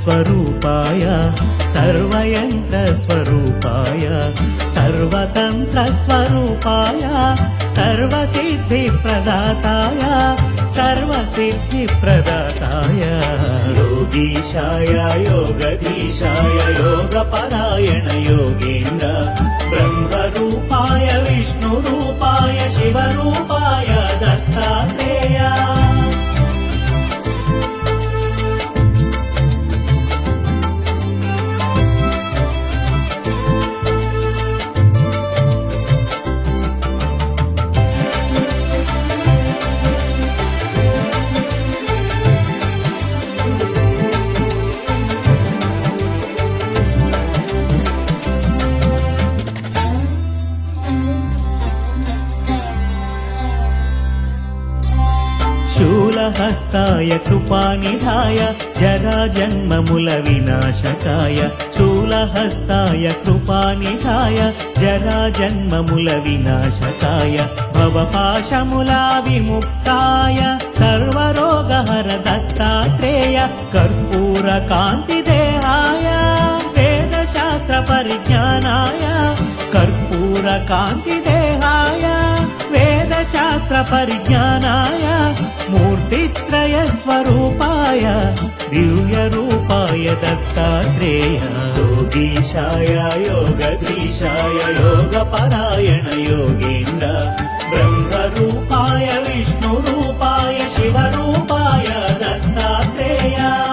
सर्वस्वरूपाय सर्वयन्त्रस्वरूपाय सर्वतन्त्रस्वरूपाय सर्वसिद्धिप्रदाताय सर्वसिद्धिप्रदाताय योगीशाय योगधीशाय योगपरायण योगेन्द्र ब्रह्मरूपाय विष्णुरूपाय शिवरूपाय दत्तात्रेय शूलहस्ताय कृपानिधाय जराजन्ममुल विनाशकाय शूलहस्ताय कृपानिधाय जराजन्ममुल विनाशकाय भवपाशमुला विमुक्ताय सर्वरोगहर दत्तात्रेय कर्पूरकान्तिदेहाय वेदशास्त्रपरिज्ञानाय कर्पूरकान्तिदेहाय वेदशास्त्रपरिज्ञानाय मूर्तित्रयस्वरूपाय दिव्यरूपाय दत्तात्रेय योगीशाय योगधीशाय योगपरायण योगेन्द्र ब्रह्मरूपाय विष्णुरूपाय शिवरूपाय दत्तात्रेय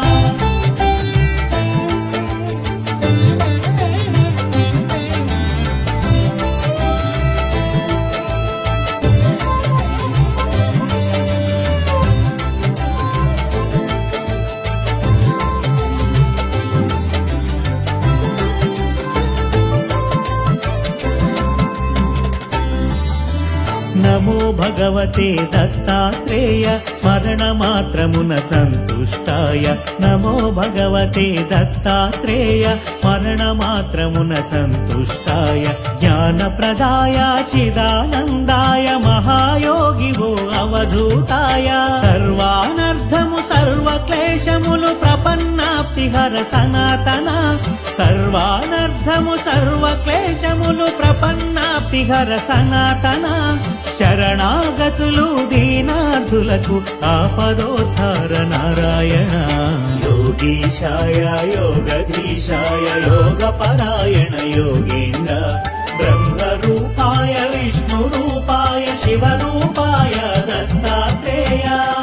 నమో భగవతే దత్తాత్రేయ స్మరణమాత్రమున సంతుష్టాయ నమో భగవతే దత్తాత్రేయ స్మరణమాత్రమున సంతుష్టాయ జ్ఞానప్రదాయ చిదానందాయ మహాయోగివో అవధూతాయ సర్వానర్థము సర్వక్లేశములు ప్రపన్నాప్తిహర సనాతన సర్వానర్థము సర్వక్లేశములు ప్రపన్నాప్తిహర సనాతన శరణాగతులు దీనార్థులకు ఆపదోద్ధార నారాయణ యోగీశాయ యోగధీశాయ యోగపరాయణ యోగేంద్ర బ్రహ్మరూపాయ విష్ణురూపాయ శివరూపాయ దత్తాత్రేయ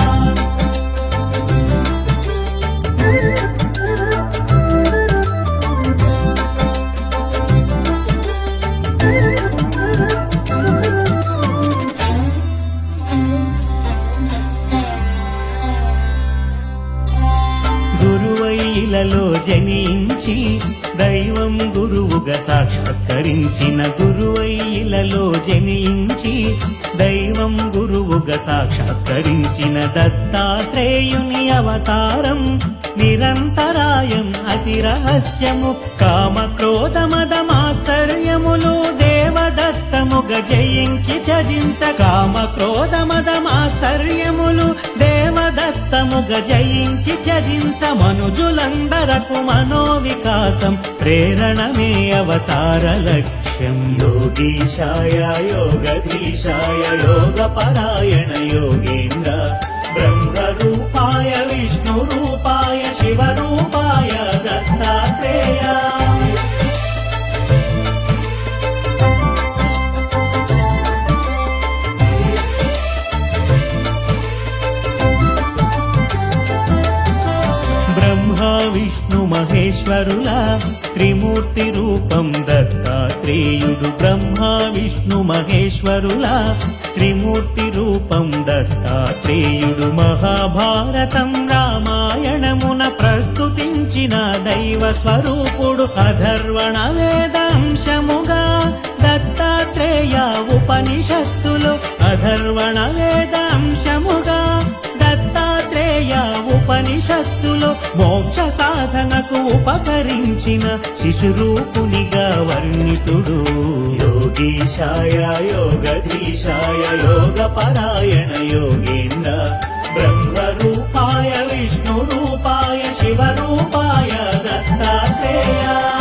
గురువైలలో జనించి దైవం గురువుగా సాక్షాత్కరించిన గురువైలలో జనించి దైవం గురువుగా సాక్షాత్కరించిన దత్తాత్రేయుని అవతారం నిరంతరాయం అతి రహస్యము కామ క్రోధ మద మాత్సర్యములు దేవదత్తముగ జయించి త్యజించ కామ క్రోధ మద మాత్సర్యములు దేవదత్తముగ జయించి త్యజించ మనుజులందరకు మనోవికాసం ప్రేరణమే అవతార లక్ష్యం యోగీశాయ యోగధీశాయ యోగపరాయణ యోగేంద్ర బ్రహ్మరూపాయ విష్ణురూపాయ శివరూపాయ దత్తాత్రేయ బ్రహ్మ విష్ణు మహేశ్వరుల త్రిమూర్తి రూపం దత్తాత్రేయుడు బ్రహ్మ విష్ణు మహేశ్వరుల త్రిమూర్తి రూపం దత్తాత్రేయుడు మహాభారతం రామాయణమున ప్రస్తుతించిన దైవ స్వరూపుడు అధర్వణ వేదాంశముగా దత్తాత్రేయ ఉపనిషత్తులు అధర్వణ వేదాంశముగా దత్తాత్రేయ ఉపనిషత్తులో మోక్ష సాధనకు ఉపకరించిన శిశురూపునిగా వర్ణితుడు యోగీశాయ యోగధీశాయ యోగపరాయణ యోగేంద్ర ब्रह्मरूपाय विष्णुरूपाय शिवरूपाय दत्तात्रेय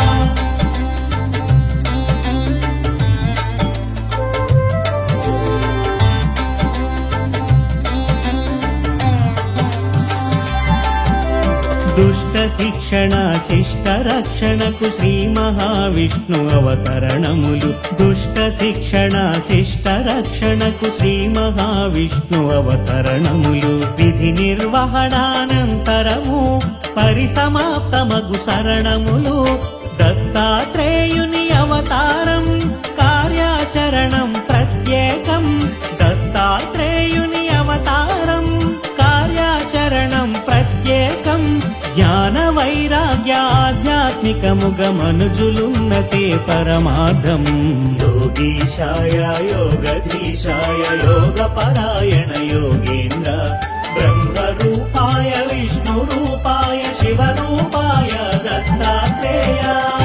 దుష్ట శిక్షణ శిష్ట రక్షణకు శ్రీ మహావిష్ణు అవతరణములు దుష్ట శిక్షణ శిష్ట రక్షణకు శ్రీ మహావిష్ణు అవతరణములు విధి నిర్వహణానంతరము పరిసమాప్తమగు శరణములు దత్తాత్రేయుని అవతారం కార్యాచరణం ప్రత్యేకం దత్తాత్రేయుని అవతారం కార్యాచరణం ప్రత్యేకం జ్ఞాన వైరాగ్య ఆధ్యాత్మికముగ మనుజులున్నతే పరమార్థం యోగీశాయ యోగధీశాయ యోగ పరాయణ యోగేంద్ర బ్రహ్మరూపాయ విష్ణురూపాయ శివరూపాయ దత్తాత్రేయ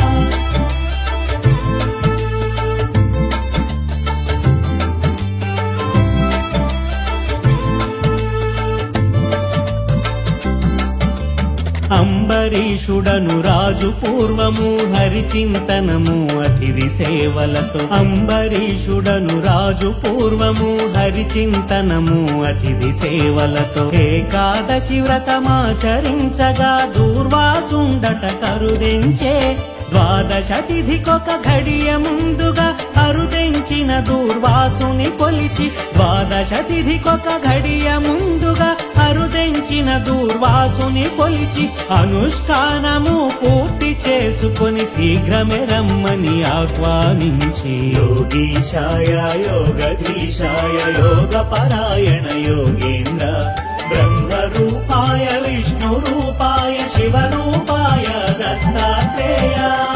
అంబరీషుడను రాజు పూర్వము హరిచింతనము అతిథి సేవలతో అంబరీషుడను రాజు పూర్వము హరిచింతనము అతిథి సేవలతో ఏకాదశి వ్రతమాచరించగా దూర్వాసుండట కరుదించే ద్వాదశ తిథికొక ఘడియ ముందుగా అరుదెంచిన దూర్వాసుని కొలిచి ద్వాదశ తిథికొక ఘడియ ముందుగా అరుదెంచిన దూర్వాసుని కొలిచి అనుష్ఠానము పూర్తి చేసుకొని శీఘ్రమే రమ్మని ఆహ్వానించి యోగీశాయ యోగధీశాయ యోగ పరాయణ యోగేంద్ర బ్రహ్మరూపాయ విష్ణురూపాయ శివరూపాయ దత్తాత్రేయ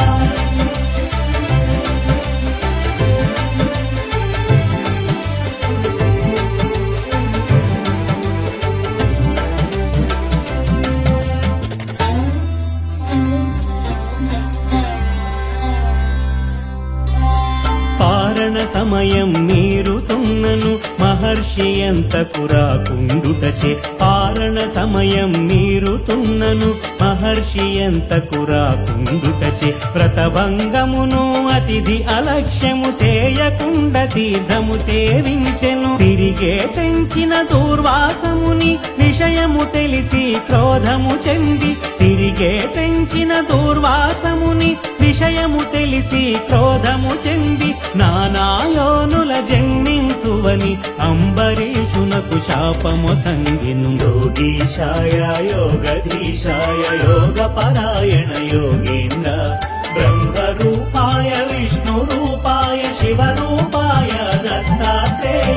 పారణ సమయం మీరుతున్నను మహర్షి ఎంత కురాకుండుటచే పారణ సమయం మీరుతున్నను మహర్షి ఎంత కురాకుండుటచే వ్రతభంగమును అతిథి అలక్ష్యము సేయకుండ తీర్థము సేవించెను తిరిగే తెంచిన దూర్వాసముని విషయము తెలిసి క్రోధము చెంది తిరిగే తెంచిన దూర్వాసముని విషయము తెలిసి క్రోధము చెంది నానాయోనుల జన్మింతువని అంబరీషునకు శాపము సంగిను యోగీశాయ యోగధీశాయ యోగ పరాయణ యోగేంద్ర బ్రహ్మరూపాయ విష్ణురూపాయ శివరూపాయ దత్తాత్రేయ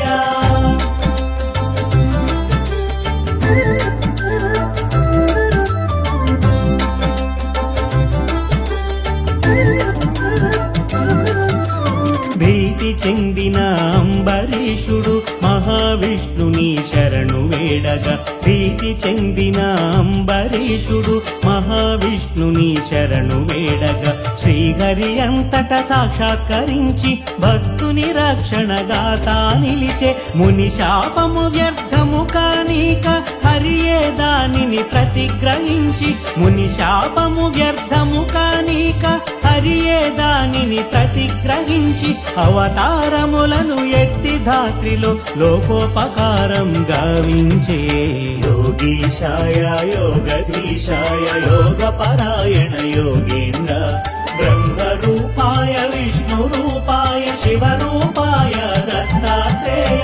భీతి చెందిన అంబరీషుడు మహావిష్ణుని శరణు వేడగా భీతి చెందిన అంబరీషుడు మహావిష్ణుని శరణు వేడగా శ్రీహరి అంతట సాక్షాత్కరించి భక్తుని రక్షణగా తా నిలిచే ముని శాపము వ్యర్థము కానీక హరియే దానిని ప్రతిగ్రహించి ముని శాపము వ్యర్థము కానీక హరియే దానిని ప్రతిగ్రహించి అవతారములను ఎత్తి ధాత్రిలో లోకోపకారం గావించే యోగీశాయ యోగధీశాయ యోగ పరాయణ యోగేంద్ర బ్రహ్మరూపాయ విష్ణురూపాయ శివరూపాయ దత్తాత్రేయ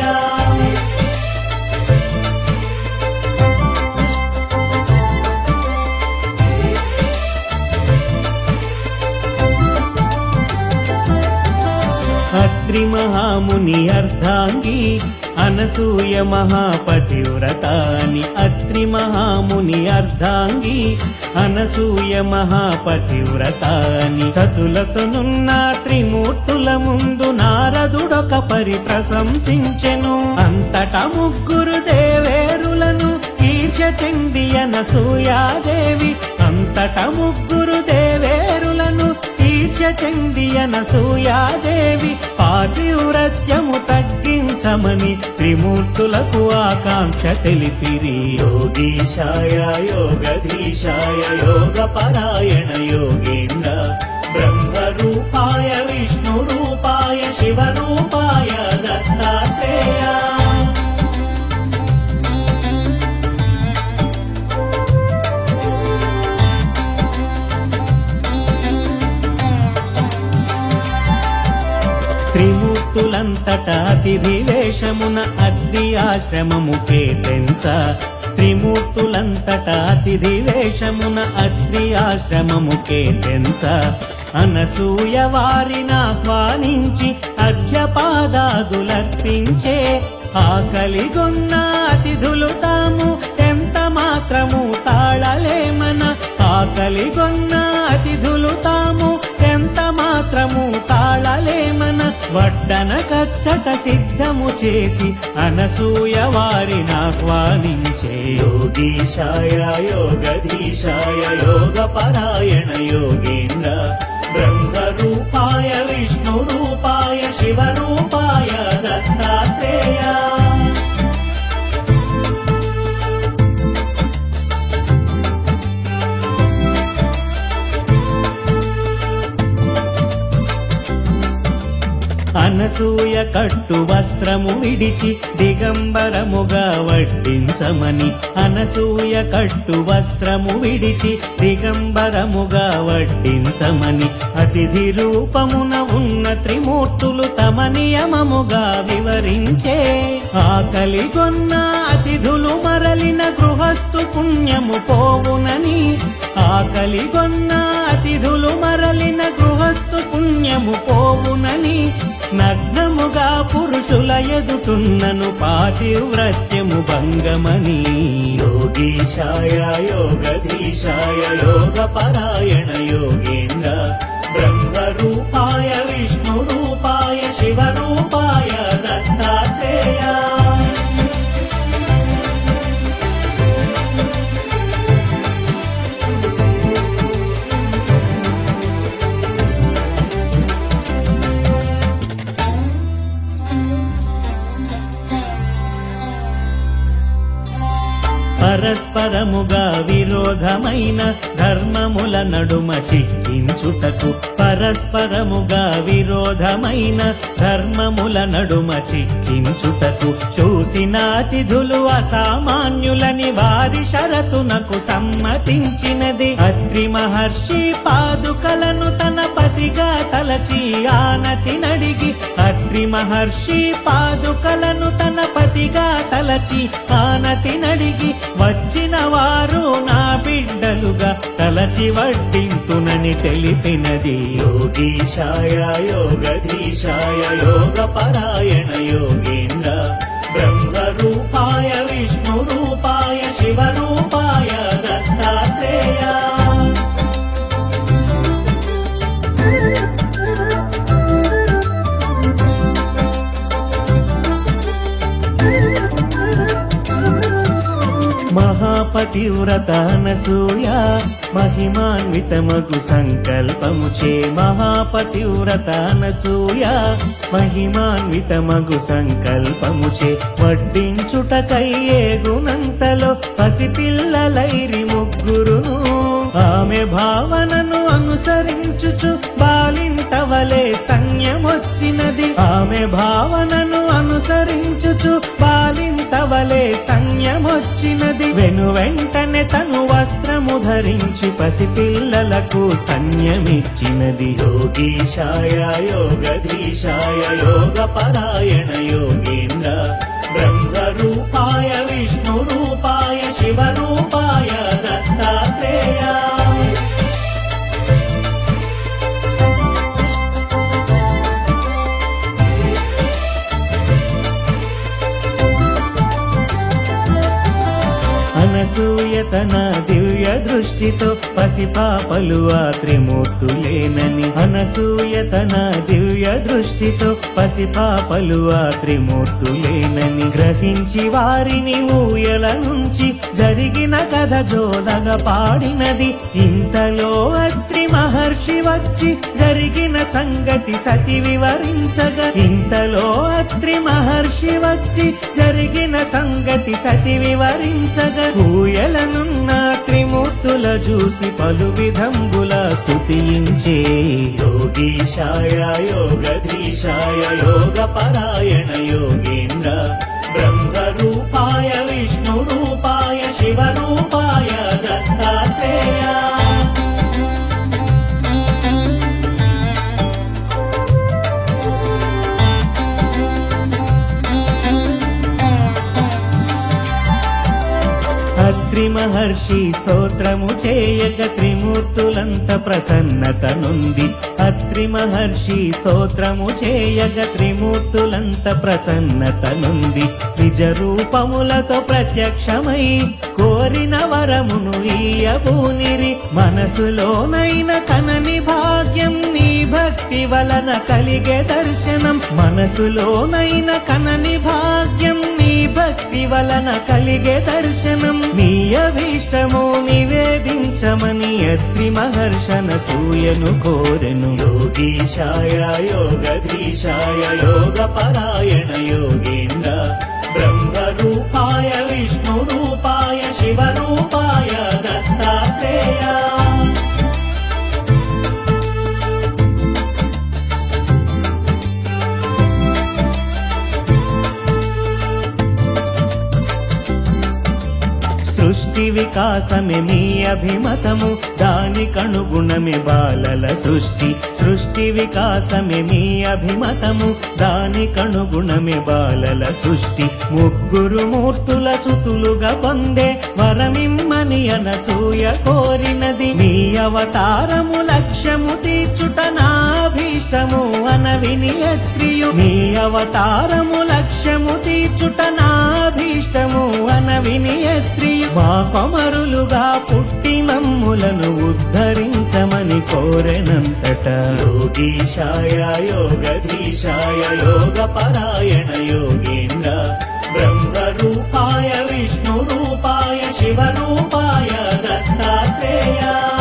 అత్రి మహాముని అర్ధాంగి అనసూయ మహాపతివ్రతాని అత్రి మహాముని అర్ధాంగి అనసూయ మహాపతివ్రతాని సతులతోనున్న త్రిమూర్తుల ముందు నారదుడొక పరి ప్రశంసించెను అంతట ముగ్గురు దేవేరులను ఈర్ష చెంది అనసూయాదేవి అంతట ముగ్గురు దేవేరులను ఈర్ష చెంది అనసూయాదేవి పా పాతివ్రత్యము తగ్గించమని త్రిమూర్తులకు ఆకాంక్ష తెలిపిరి యోగీశాయ యోగధీశాయ యోగపరాయణ యోగేంద్ర బ్రహ్మరూపాయ విష్ణురూపాయ శివరూపాయ దత్తాత్రేయ త్రిమూర్తులంతట అతిథి వేషమున అగ్ని ఆశ్రమము కేటెంచ త్రిమూర్తులంతట అతిథి వేషమున అగ్ని ఆశ్రమము కేటెంచ అనసూయ వారిని ఆహ్వానించి అర్ఘ్యపాదాదులర్పించే ఆకలిగొన్న అతిథులు తాము ఎంత మాత్రము తాళలేమన ఆకలిగొన్న అతిథులు తాము ఎంత మాత్రము తాళలేమన వడ్డన కచ్చట సిద్ధము చేసి అనసూయ వారిని ఆహ్వానించే యోగీశాయ యోగధీశాయ యోగపరాయణ యోగేంద్ర బ్రహ్మరూపాయ విష్ణురూపాయ శివరూపాయ దత్తాత్రేయ అనసూయ కట్టు వస్త్రము విడిచి దిగంబరముగా వడ్డించమని అనసూయ కట్టు వస్త్రము విడిచి దిగంబరముగా వడ్డించమని అతిథి రూపమున ఉన్న త్రిమూర్తులు తమ నియమముగా వివరించే ఆకలిగొన్న అతిథులు మరలిన గృహస్థు పుణ్యము పోవునని ఆకలిగొన్న అతిథులు మరలిన గృహస్థు పుణ్యము పోవునని నగ్నముగా పురుషుల ఎదుటున్నను పాతివ్రత్యము భంగమని యోగీశాయ యోగధీశాయ యోగపరాయణ యోగేంద్ర బ్రహ్మరూపాయ విష్ణురూపాయ శివరూపాయ దత్తాత్రేయ పరస్పరముగా విరోధమైన ధర్మముల నడుమ చిక్కించుటకు పరస్పరముగా విరోధమైన ధర్మముల నడుమ చిక్కించుటకు చూసిన అతిథులు అసామాన్యులని వారి షరతునకు సమ్మతించినది అత్రి మహర్షి పాదుకలను తన పతిగా తలచి ఆనతి నడిగి అత్రి మహర్షి పాదుకలను తన పతిగా తలచి ఆనతి నడిగి వచ్చిన వారు నా బిడ్డలుగా తలచి వడ్డింతునని తెలిపినది యోగీశాయ యోగధీశాయ యోగపరాయణ యోగేంద్ర బ్రహ్మరూపాయ విష్ణురూపాయ శివరూపాయ దత్తాత్రేయ మహాపతివ్రత అనసూయ మహిమాన్వితమగు సంకల్పముచే మహాపతివ్రత అనసూయ మహిమాన్వితమగు సంకల్పముచే వడ్డించుటకై ఏగునంతలో పసిపిల్లలైరి ముగ్గురును ఆమె భావనను అనుసరించుచు బాలింతవలే స్తన్యమొచ్చినది ఆమె భావనను అనుసరించుచు బాలింతవలే స్తన్యమొచ్చినది వెను వెంటనే తను వస్త్రము ధరించి పసిపిల్లలకు స్తన్యమిచ్చినది యోగీశాయ యోగధీశాయ యోగపరాయణ యోగేంద్ర బ్రహ్మరూపాయ విష్ణురూపాయ శివరూపాయ దత్తాత్రేయ అనసూయ తన దివ్య దృష్టితో పసిపాపలు ఆ త్రిమూర్తులేనని అనసూయ తన దివ్య దివ్య దృష్టితో పసిపాపలు ఆ త్రిమూర్తులేనని గ్రహించి వారిని ఊయల నుంచి జరిగిన కథ జోదగా పాడినది ఇంతలో అత్రి మహర్షి వచ్చి జరిగిన సంగతి సతి వివరించగా ఇంతలో అత్రి మహర్షి వచ్చి జరిగిన సంగతి సతి వివరించగా ఊయలనున్న త్రిమూర్తుల చూసి పలు విధంబుల స్తుతించే योगीशाय योगधीशाय योगपरायण योगेन्द्र ब्रह्मरूपाय विष्णुरूपाय शिवरूपाय दत्तात्रेय అత్రి మహర్షి స్తోత్రము చేయక త్రిమూర్తులంత ప్రసన్నత నుండి అత్రి మహర్షి స్తోత్రము చేయక త్రిమూర్తులంత ప్రసన్నత నుండి నిజ రూపములతో ప్రత్యక్షమై కోరిన వరమును ఈయబూనిరి మనసులోనైన కనని భాగ్యం నీ భక్తి వలన కలిగే దర్శనం మనసులోనైన కనని భాగ్యం నీ భక్తి వలన కలిగే దర్శనం నీ అభీష్టము నివేదించమని అత్రి మహర్షణ సూయను కోరెను योगीशाय योगधीशाय योगपरायण योगेन्द्र ब्रह्मरूपाय विष्णुरूपाय शिवरूपाय दत्तात्रेय సృష్టి వికాసమే మీ అభిమతము దానికనుగుణమే బాలల సృష్టి సృష్టి వికాసమే మీ అభిమతము దానికనుగుణమే బాలల సృష్టి ముగ్గురు మూర్తుల సుతులుగా పొందే వరమిమ్మని అనసూయ కోరినది మీ అవతారము లక్ష్యము తీర్చుట నాభీష్టము అనవిని అత్రియు మీ అవతారము లక్ష్యము తీర్చుట నాభీష్టము అనవిని అత్రియు మా కొమరులుగా పుట్టి మమ్ములను ఉద్ధరించమని కోరెనంతట योगीशाय योगधीशाय योगपरायण योगेन्द्र ब्रह्मरूपाय विष्णुरूपाय शिवरूपाय दत्तात्रेय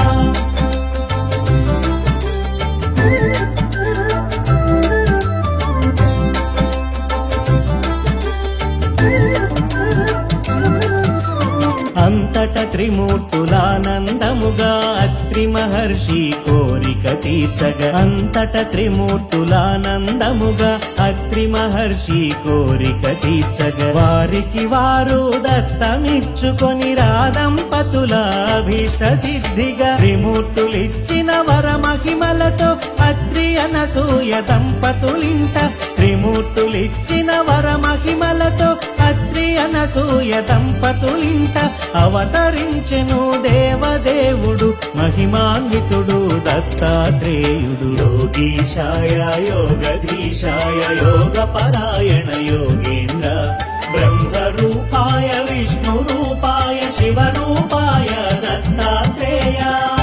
అంతట త్రిమూర్తులానందముగా అత్రి మహర్షి కోరిక తీర్చగా అంతట త్రిమూర్తులానందముగా అత్రి మహర్షి కోరిక తీర్చగా వారికి వారు దత్తమిచ్చుకొని రాదంపతుల అభీష్ట సిద్ధిగా త్రిమూర్తులిచ్చిన వర మహిమలతో అత్రి అనసూయ దంపతులింట త్రిమూర్తులిచ్చిన వర మహిమలతో అత్రి అనసూయ దంపతులింట అవతరించెను దేవదేవుడు మహిమాన్వితుడు దత్తాత్రేయుడు योगीशाय योगधीशाय योगपरायण योगेन्द्र ब्रह्मरूपाय विष्णुरूपाय शिवरूपाय दत्तात्रेय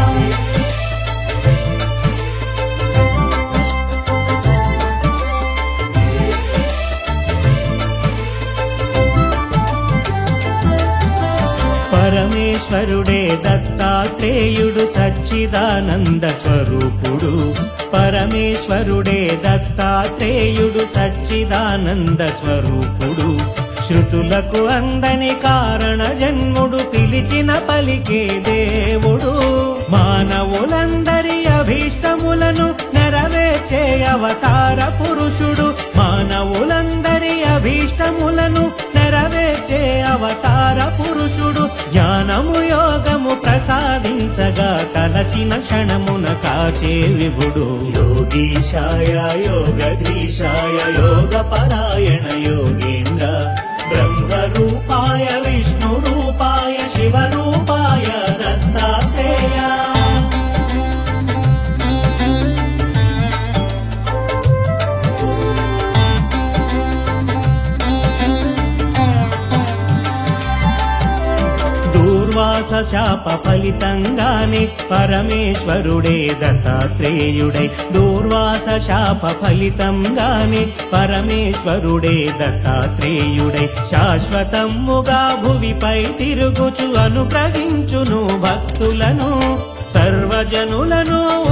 పరమేశ్వరుడే దత్తాత్రేయుడు సచ్చిదానంద స్వరూపుడు పరమేశ్వరుడే దత్తాత్రేయుడు సచ్చిదానంద స్వరూపుడు శృతులకు అందని కారణ జన్ముడు పిలిచిన పలికే దేవుడు మానవులందరి అభీష్టములను నెరవేర్చే అవతార పురుషుడు మానవులందరి అభీష్టములను నెరవేర్చే అవతార పురుషుడు జ్ఞానము యోగము ప్రసాదించగా తలచిన క్షణమున కాచే విభుడు योगीशाय योगधीशाय योगपरायण योगेन्द्र ब्रह्मरूपाय विष्णुरूपाय शिवरूपाय दत्तात्रेय దూర్వాస శాప ఫలితంగానే పరమేశ్వరుడే దత్తాత్రేయుడై దూర్వాస శాప ఫలితంగానే పరమేశ్వరుడే దత్తాత్రేయుడై శాశ్వతముగా భువిపై తిరుగుచు అనుగ్రహించును భక్తులను సర్వజనులను